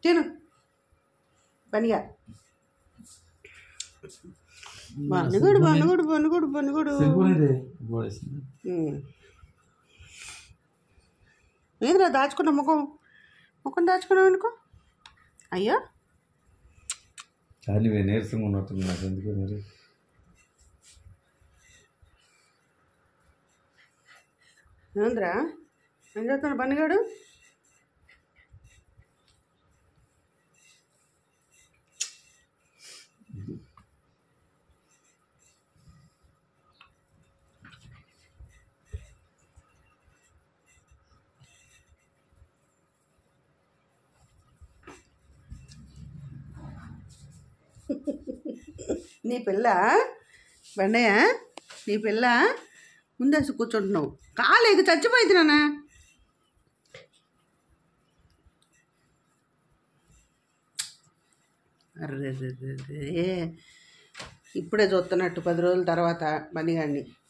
తిను పనిగా బనుగుడు బనుగుడు బనుగుడు బనుగుడు సింపుల్ పడేసింది ఏదిరా దాచుకున్న ముఖం ముఖం దాచుకున్నావు అనుకో అయ్యో కానీ ఇవి నీరసంగా ఉన్నట్టుంది నాకు ఎందుకు మరి ఏంద్రా ఏం చేస్తాను పనిగాడు నీ పిల్ల బండయ్య నీ పిల్ల ముందేసి కూర్చుంటున్నావు కాలేక చచ్చిపోయింది నాన్న అర్రే ఇప్పుడే చూస్తున్నట్టు పది రోజుల తర్వాత బనిగాడిని